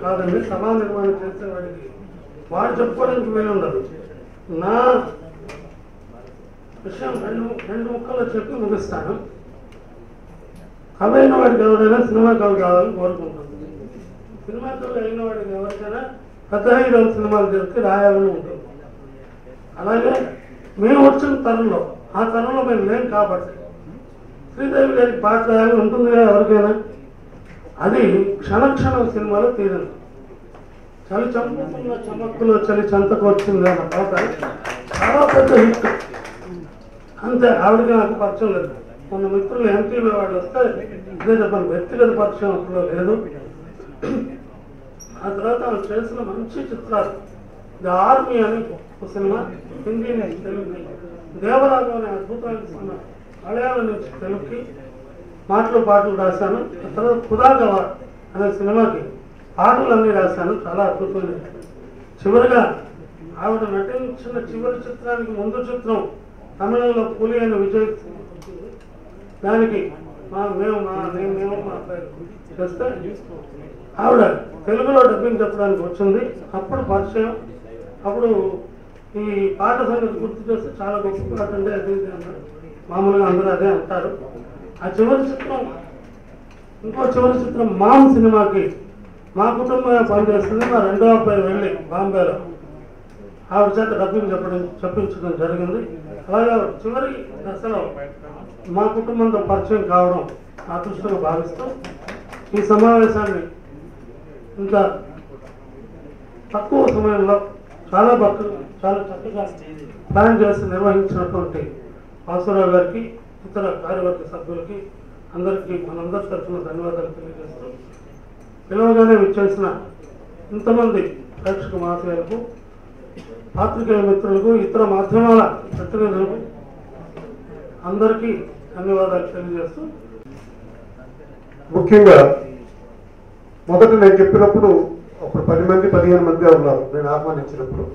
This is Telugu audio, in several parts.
కాదండి సభా నిర్మాణం చేసేవాడికి వాడు చెప్పుకోవడానికి వీలు ఉండదు నా విషయం రెండు రెండు ముక్కలు చెప్పి ముగిస్తాను కవి అయిన వాడికి ఎవరైనా సినిమా కవి కావాలని కోరుకుంటుంది సినిమా కవి అయిన వాడికి ఎవరికైనా పెద్ద హీరోల సినిమాలు చేస్తే రాయాలని ఉంటుంది అలాగే మేము వచ్చిన తరంలో ఆ తరంలో మేము లేం కాబట్టి శ్రీదేవి గారికి పాట రాయాలని ఉంటుంది కదా ఎవరికైనా అది క్షణక్షణం సినిమాలో తీరింది చలి చంపుకున్న చమక్కులో చలి చెంతకు వచ్చింది అన్న పాట చాలా పెద్ద హిట్ అంతే ఆవిడకి నాకు పరిచయం లేదు మన మిత్రులు ఎంపీలో వాళ్ళు వస్తే అదే చెప్పాను వ్యక్తిగత పరిచయం అప్పుడు లేదు ఆ తర్వాత ఆమె చేసిన మంచి చిత్రాలు ది ఆర్మీ అని ఒక సినిమా హిందీ నుంచి తెలుగుకి దేవరాజు అనే అద్భుతమైన సినిమా మలయాళం నుంచి తెలుగుకి మాటలు పాటలు రాశాను ఆ తర్వాత ఖుదాగవ అనే సినిమాకి పాటలన్నీ రాశాను చాలా అద్భుతమైన చివరిగా ఆవిడ నటించిన చివరి చిత్రానికి ముందు చిత్రం తమిళంలో పులి అని విజయ్ దానికి మా మేము మా నేను మేము మా అబ్బాయి చేస్తే ఆవిడ తెలుగులో డబ్బింగ్ చెప్పడానికి వచ్చింది అప్పుడు పరిచయం అప్పుడు ఈ పాట సంగతి గుర్తు చేస్తే చాలా గొప్ప పాట అండి అది ఇది అన్నారు మామూలుగా అందరూ అదే అంటారు ఆ చివరి చిత్రం ఇంకో చివరి చిత్రం మామ్ సినిమాకి మా కుటుంబమే పనిచేస్తుంది మా రెండో అబ్బాయి వెళ్ళి బాంబేలో ఆవిడ చేత డబ్బింగ్ చెప్పడం చెప్పించడం జరిగింది అలాగే ఆవిడ చివరి దశలో మా కుటుంబంతో పరిచయం కావడం అదృష్టంగా భావిస్తూ ఈ సమావేశాన్ని ఇంత తక్కువ సమయంలో చాలా బక్క చాలా చక్కగా ప్లాన్ చేసి నిర్వహించినటువంటి వాసురావు గారికి ఇతర కార్యవర్గ సభ్యులకి అందరికీ మనందరి తరఫున ధన్యవాదాలు తెలియజేస్తూ పిలవగానే విచ్చేసిన ఇంతమంది ప్రేక్షక మహాశయులకు పాత్రికేయ మిత్రులకు ఇతర మాధ్యమాల ప్రతినిధులకు అందరికీ ధన్యవాదాలు తెలియజేస్తూ ముఖ్యంగా మొదట నేను చెప్పినప్పుడు ఒక పది మంది పదిహేను మంది ఉన్నారు నేను ఆహ్వానించినప్పుడు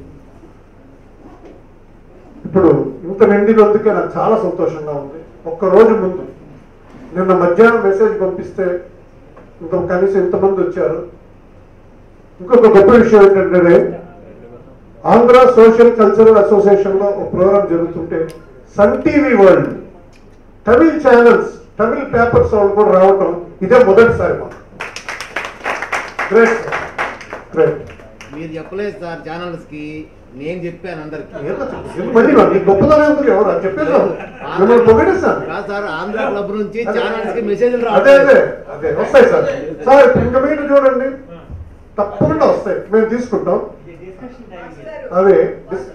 ఇప్పుడు ఇంత నిండినందుకే నాకు చాలా సంతోషంగా ఉంది ఒక్క రోజు ముందు నిన్న మధ్యాహ్నం మెసేజ్ పంపిస్తే ఇంత కనీసం ఇంతమంది వచ్చారు ఇంకొక గొప్ప విషయం ఏంటంటే ఆంధ్ర సోషల్ కల్చరల్ అసోసియేషన్ లో ఒక ప్రోగ్రామ్ జరుగుతుంటే Sun TV world Tamil channels Tamil papers వాళ్ళు కూడా రావటం ఇదే మొదటిసారి మాకు గ్రేట్ గ్రేట్ మీరు చెప్పలేదు సార్ ఛానల్స్ కి నేను చెప్పాను అందరికి ఏదో చెప్పు. ఎందుకు మళ్ళీ నాకు ఈ గొప్పదనం ఎందుకు ఎవరు అది చెప్పేసాను మిమ్మల్ని పొగిడేశాను కాదు సార్ ఆంధ్ర క్లబ్ నుంచి ఛానల్స్ కి మెసేజ్లు అదే అదే రావాలి అదే వస్తాయి సార్ సార్ ఇప్పుడు ఇంకా మీరు చూడండి తప్పకుండా వస్తాయి మేము తీసుకుంటాం అదే డిస్-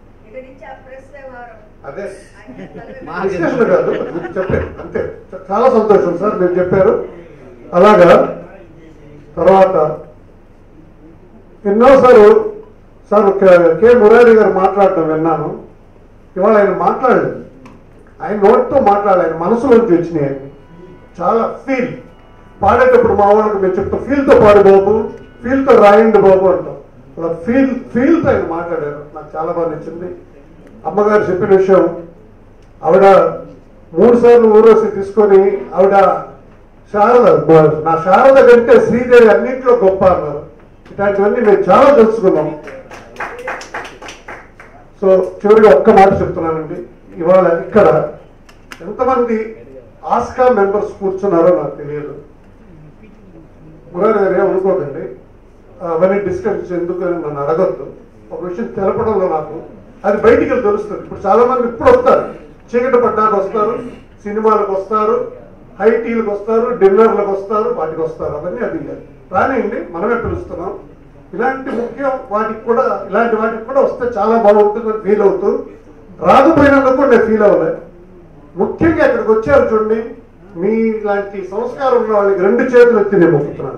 అదే మాకు విశ్లేషణ కాదు మీకు చెప్పారు అంతే చాలా సంతోషం సార్ మీరు చెప్పారు అలాగా తర్వాత ఎన్నోసార్లు సార్ కే- కె మురారి గారు మాట్లాడటం విన్నాను ఇవాళ ఆయన మాట్లాడలేదు ఆయన నోటితో మాట్లాడాలి ఆయన మనసులోంచి వచ్చినాయి ఆయన. చాలా ఫీల్ పాడేటప్పుడు మా వాళ్ళకి మేము చెప్తాం ఫీల్తో పాడు బాబు ఫీల్తో రాయండి బాబు అంటాం అలా ఫీల్ ఫీల్తో ఆయన మాట్లాడారు నాకు చాలా బాగా నచ్చింది అమ్మగారు చెప్పిన విషయం ఆవిడ మూడు సార్లు ఊరోసి తీసుకొని ఆవిడ శారద నా శారద కంటే శ్రీదేవి అన్నింటిలో గొప్ప అన్నారు ఇట్లాంటివన్నీ మేము చాలా తెలుసుకున్నాం సో చివరిగా ఒక్క మాట చెప్తున్నానండి ఇవాళ ఇక్కడ ఎంతమంది ఆస్కా మెంబర్స్ కూర్చున్నారో నాకు తెలియదు మురారి గారు ఏమనుకోకండి అవన్నీ డిస్కస్ ఎందుకు అని నన్ను అడగొద్దు ఒక విషయం తెలపడంలో నాకు అది బయటికి వెళ్ళి తెలుస్తుంది ఇప్పుడు చాలా మంది ఇప్పుడు వస్తారు చీకటి పడ్డాక వస్తారు సినిమాలకు వస్తారు హై టీలకు వస్తారు డిన్నర్లకు వస్తారు వాటికి వస్తారు అవన్నీ అది రానియండి మనమే పిలుస్తున్నాం ఇలాంటి ముఖ్యం వాటికి కూడా ఇలాంటి వాటికి కూడా వస్తే చాలా బాగుంటుందని ఫీల్ అవుతూ రాకపోయినందుకు కూడా నేను ఫీల్ అవ్వలేదు ముఖ్యంగా ఇక్కడికి వచ్చారు చూడండి మీ లాంటి సంస్కారం ఉన్న వాళ్ళకి రెండు చేతులు ఎత్తి నేను మొక్కుతున్నాను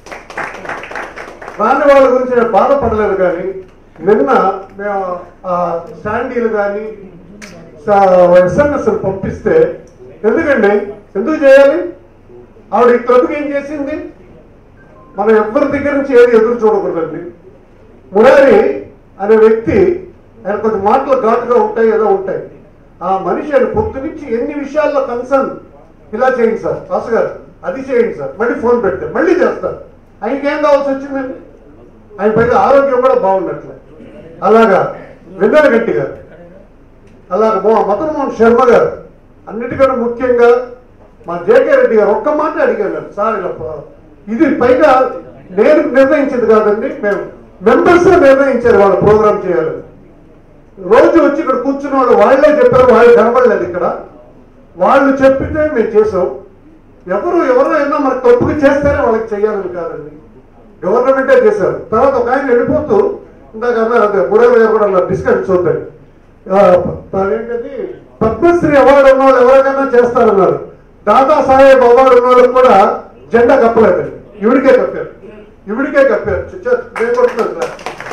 రాని వాళ్ళ గురించి నేను బాధపడలేదు కానీ నిన్న మేము ఆ శాండీలు కానీ ఎస్ఎంఎస్ పంపిస్తే ఎందుకండి ఎందుకు చేయాలి ఆవిడ ఈ క్లబ్కి ఏం చేసింది మనం ఎవరి దగ్గర నుంచి ఏది ఎదురు చూడకూడదండి మురారి అనే వ్యక్తి ఆయన కొంచెం మాటలు ఘాటుగా ఉంటాయి ఏదో ఉంటాయి ఆ మనిషి ఆయన పొద్దు నుంచి ఎన్ని విషయాల్లో కన్సర్న్ ఇలా చేయండి సార్ రాసు గారు అది చేయండి సార్ మళ్ళీ ఫోన్ పెడితే మళ్ళీ చేస్తారు ఆయనకేం కావాల్సి వచ్చిందండి ఆయన పైగా ఆరోగ్యం కూడా బాగున్నట్లే అలాగా వెన్నెల గట్టి గారు అలాగే మో మదన్ మోహన్ శర్మ గారు అన్నిటికన్నా ముఖ్యంగా మా జేకే రెడ్డి గారు ఒక్క మాట అడిగాను నేను, సార్ ఇలా ప- ఇది పైగా నేను నిర్ణయించింది కాదండి మేము మెంబర్స్ నిర్ణయించారు వాళ్ళ ప్రోగ్రామ్ చేయాలని రోజు వచ్చి ఇక్కడ కూర్చున్న వాళ్ళు వాళ్ళే చెప్పారు వాళ్ళు కనబడలేదు ఇక్కడ వాళ్ళు చెప్పితే మేము చేసాం ఎవరు ఎవరో ఏమో మనకు తప్పుగా చేస్తేనే వాళ్ళకి చేయాలని కాదండి గవర్నమెంటే చేశారు తర్వాత ఒక ఆయన వెళ్ళిపోతూ ఇందాక అన్నారు అదే మురళి గారు కూడా అలా డిస్కషన్ చూద్దాం ఏంటది పద్మశ్రీ అవార్డు ఉన్న వాళ్ళు ఎవరికైనా చేస్తారన్నారు దాదా సాహెబ్ అవార్డు ఉన్న వాళ్ళకి కూడా జెండా కప్పలేదండి ఇవిడికే కప్పారు ఇవిడికే కప్పారు చ- చ- నేను కొడుతున్నాను సార్.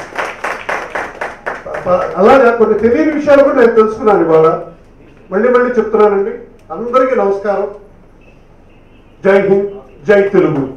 ప- అలాగా కొన్ని తెలియని విషయాలు కూడా నేను తెలుసుకున్నాను ఇవాళ మళ్ళీ మళ్ళీ చెప్తున్నానండి అందరికీ నమస్కారం జై హింద్ జై తెలుగు